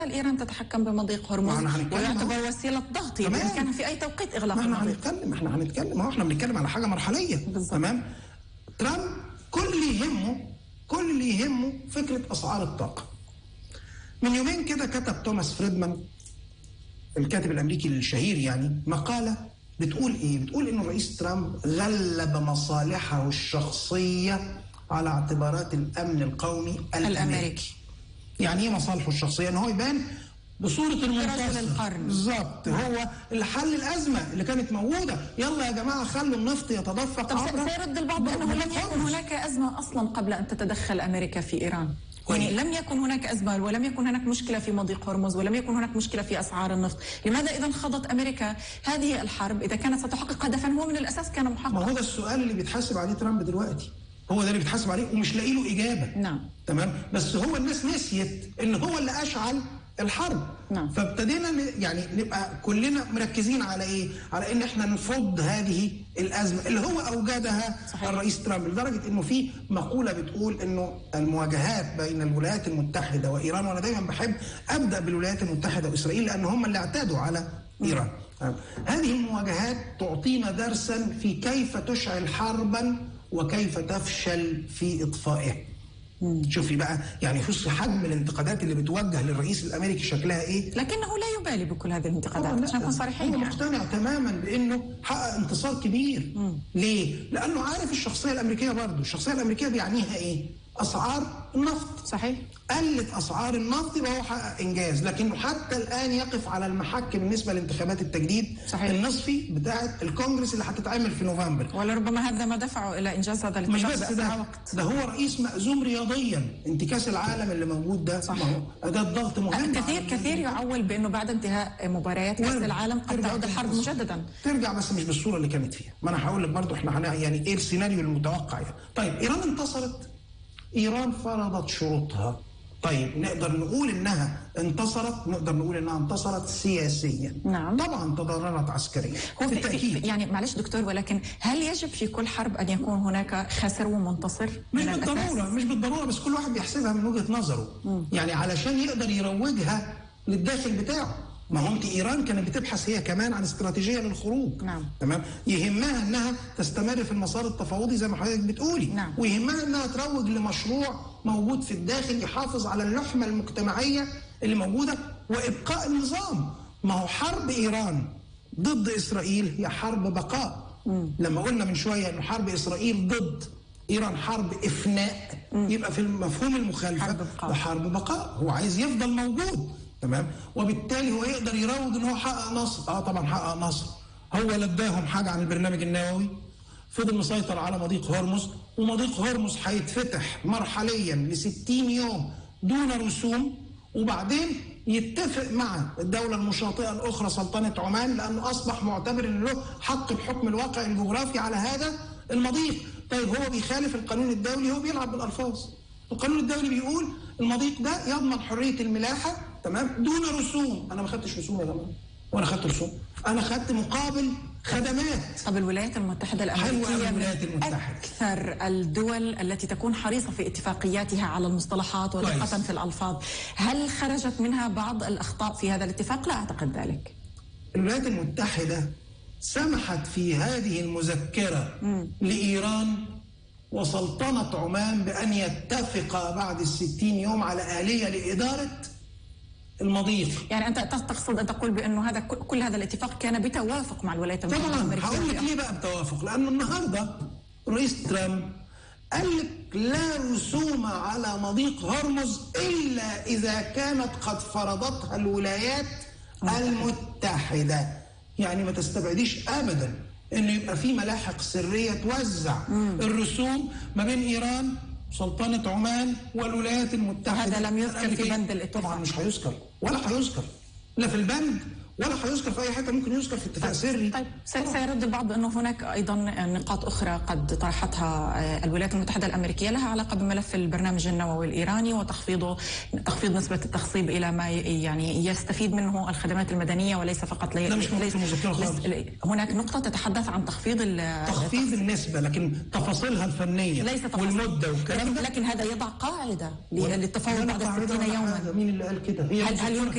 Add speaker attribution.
Speaker 1: ايران تتحكم بمضيق هرمز
Speaker 2: ما احنا هنتكلم
Speaker 1: ويعتبر
Speaker 2: أهو.
Speaker 1: وسيله ضغط
Speaker 2: تمام.
Speaker 1: بامكانها في اي توقيت اغلاق
Speaker 2: ما احنا
Speaker 1: المضيق
Speaker 2: هنتكلم احنا هنتكلم ما هو احنا بنتكلم على حاجه مرحليه
Speaker 1: بالظبط.
Speaker 2: تمام ترامب كل اللي يهمه كل اللي يهمه فكره اسعار الطاقه من يومين كده كتب توماس فريدمان الكاتب الامريكي الشهير يعني مقاله بتقول ايه بتقول ان الرئيس ترامب غلب مصالحه الشخصيه على اعتبارات الامن القومي الامريكي
Speaker 1: الامريكي
Speaker 2: يعني ايه مصالحه الشخصيه ان هو يبان بصوره المنتصر
Speaker 1: القرن.
Speaker 2: بالظبط هو اللي حل الازمه اللي كانت موجوده يلا يا جماعه خلوا النفط يتدفق
Speaker 1: طب
Speaker 2: عبر
Speaker 1: سيرد البعض بانه لم يكن
Speaker 2: الخمس.
Speaker 1: هناك ازمه اصلا قبل ان تتدخل امريكا في ايران
Speaker 2: كويس.
Speaker 1: يعني لم يكن هناك ازمه ولم يكن هناك مشكله في مضيق هرمز ولم يكن هناك مشكله في اسعار النفط، لماذا اذا خاضت امريكا هذه الحرب اذا كانت ستحقق هدفا هو من الاساس كان
Speaker 2: ما
Speaker 1: محقق
Speaker 2: هو ده السؤال اللي بيتحاسب عليه ترامب دلوقتي هو ده اللي بيتحاسب عليه ومش لاقي له اجابه
Speaker 1: نعم.
Speaker 2: تمام بس هو الناس نسيت ان هو اللي اشعل الحرب
Speaker 1: نعم.
Speaker 2: فابتدينا ن- يعني نبقى كلنا مركزين على ايه على ان احنا نفض هذه الازمه اللي هو اوجدها
Speaker 1: صحيح.
Speaker 2: الرئيس ترامب لدرجه انه في مقوله بتقول انه المواجهات بين الولايات المتحده وايران وانا دايما بحب ابدا بالولايات المتحده واسرائيل لان هم اللي اعتادوا على ايران تمام. هذه المواجهات تعطينا درسا في كيف تشعل حربا وكيف تفشل في اطفائها شوفي بقى يعني شوفي حجم الانتقادات اللي بتوجه للرئيس الامريكي شكلها ايه
Speaker 1: لكنه لا يبالي بكل هذه الانتقادات
Speaker 2: لا،
Speaker 1: عشان نكون صريحين
Speaker 2: هو
Speaker 1: يعني.
Speaker 2: مقتنع تماما بانه حقق انتصار كبير ليه؟ لانه عارف الشخصيه الامريكيه برضه الشخصيه الامريكيه بيعنيها ايه؟ اسعار النفط
Speaker 1: صحيح
Speaker 2: قلت اسعار النفط يبقى هو حقق انجاز لكنه حتى الان يقف على المحك بالنسبه لانتخابات التجديد
Speaker 1: صحيح.
Speaker 2: النصفي بتاعه الكونجرس اللي هتتعمل في نوفمبر
Speaker 1: ولربما هذا ما دفعه الى انجاز هذا
Speaker 2: مش
Speaker 1: الاتفاق
Speaker 2: بس
Speaker 1: باسرع
Speaker 2: ده
Speaker 1: وقت
Speaker 2: ده هو رئيس مأزوم رياضيا انتكاس العالم اللي موجود ده
Speaker 1: صح.
Speaker 2: ما هو اداه ضغط مهم
Speaker 1: كثير
Speaker 2: على-
Speaker 1: كثير يعول بانه بعد انتهاء مباريات كاس
Speaker 2: وارد.
Speaker 1: العالم قد
Speaker 2: ترجع
Speaker 1: تعود الحرب
Speaker 2: تنتصر.
Speaker 1: مجددا
Speaker 2: ترجع بس مش بالصوره اللي كانت فيها ما انا هقول لك برضه احنا هنع... يعني ايه السيناريو المتوقع يعني طيب ايران انتصرت ايران فرضت شروطها طيب نقدر نقول انها انتصرت نقدر نقول انها انتصرت سياسيا
Speaker 1: نعم.
Speaker 2: طبعا تضررت عسكريا
Speaker 1: هو في في
Speaker 2: بالتاكيد
Speaker 1: يعني معلش دكتور ولكن هل يجب في كل حرب ان يكون هناك خاسر ومنتصر؟
Speaker 2: مش
Speaker 1: من الأساس؟
Speaker 2: بالضروره مش بالضروره بس كل واحد بيحسبها من وجهه نظره يعني علشان يقدر يروجها للداخل بتاعه ما هو انت ايران كانت بتبحث هي كمان عن استراتيجيه للخروج
Speaker 1: نعم.
Speaker 2: تمام يهمها انها تستمر في المسار التفاوضي زي ما حضرتك بتقولي
Speaker 1: نعم.
Speaker 2: ويهمها انها تروج لمشروع موجود في الداخل يحافظ على اللحمه المجتمعيه اللي موجوده وابقاء النظام ما هو حرب ايران ضد اسرائيل هي حرب بقاء لما قلنا من شويه انه حرب اسرائيل ضد ايران حرب افناء يبقى في المفهوم المخالفه
Speaker 1: حرب بقاء.
Speaker 2: ده حرب بقاء هو عايز يفضل موجود تمام وبالتالي هو يقدر يروج ان هو حقق نصر اه طبعا حقق نصر هو لا اداهم حاجه عن البرنامج النووي فضل مسيطر على مضيق هرمز ومضيق هرمز هيتفتح مرحليا ل 60 يوم دون رسوم وبعدين يتفق مع الدولة المشاطئة الأخرى سلطنة عمان لأنه أصبح معتبر أن له حق بحكم الواقع الجغرافي على هذا المضيق طيب هو بيخالف القانون الدولي هو بيلعب بالألفاظ القانون الدولي بيقول المضيق ده يضمن حرية الملاحة تمام دون رسوم أنا ما خدتش رسوم يا جماعة وأنا خدت رسوم أنا خدت مقابل خدمات
Speaker 1: طب الولايات المتحدة
Speaker 2: حلوة أوي
Speaker 1: الأمريكية
Speaker 2: الولايات
Speaker 1: من
Speaker 2: المتحدة.
Speaker 1: أكثر الدول التي تكون حريصة في اتفاقياتها على المصطلحات ودقة
Speaker 2: كويس.
Speaker 1: في الألفاظ هل خرجت منها بعض الأخطاء في هذا الاتفاق؟ لا أعتقد ذلك
Speaker 2: الولايات المتحدة سمحت في هذه المذكرة لإيران وسلطنة عمان بأن يتفقا بعد الستين يوم على آلية لإدارة المضيق
Speaker 1: يعني أنت تقصد أن تقول بأنه هذا كل هذا الاتفاق كان بتوافق مع الولايات المتحدة
Speaker 2: طبعا
Speaker 1: الأمريكية
Speaker 2: هقول لك
Speaker 1: في
Speaker 2: ليه بقى بتوافق لأنه النهاردة رئيس ترامب قال لك لا رسوم على مضيق هرمز إلا إذا كانت قد فرضتها الولايات المتحدة يعني ما تستبعديش أبدا إنه يبقى في ملاحق سرية توزع الرسوم ما بين إيران سلطنة عمان والولايات المتحدة
Speaker 1: وهذا لم يذكر في
Speaker 2: الأمريكية.
Speaker 1: بند الاتفاق.
Speaker 2: طبعا مش هيذكر ولا هيذكر لا في البند ولا هيذكر في أي حتة ممكن يذكر في اتفاق سري
Speaker 1: طيب سي- سيرد البعض بأنه هناك أيضا نقاط أخرى قد طرحتها آه، الولايات المتحدة الأمريكية لها علاقة بملف البرنامج النووي الإيراني وتخفيضه تخفيض نسبة التخصيب إلى ما ي- يعني يستفيد منه الخدمات المدنية وليس فقط لي
Speaker 2: لا، مش موجود
Speaker 1: ليس-
Speaker 2: في المذكرة خالص.
Speaker 1: ليس- هناك نقطة تتحدث عن تخفيض ال-
Speaker 2: تخفيض النسبة لكن تفاصيلها الفنية
Speaker 1: ليس تفاصيل.
Speaker 2: والمدة والكلام
Speaker 1: لكن,
Speaker 2: ده
Speaker 1: لكن هذا يضع قاعدة للتفاوض
Speaker 2: ولا
Speaker 1: بعد
Speaker 2: قاعدة
Speaker 1: الستين
Speaker 2: ولا
Speaker 1: يوما
Speaker 2: حاجة. مين اللي قال كده هي
Speaker 1: هل هل
Speaker 2: مذكرة.
Speaker 1: يمكن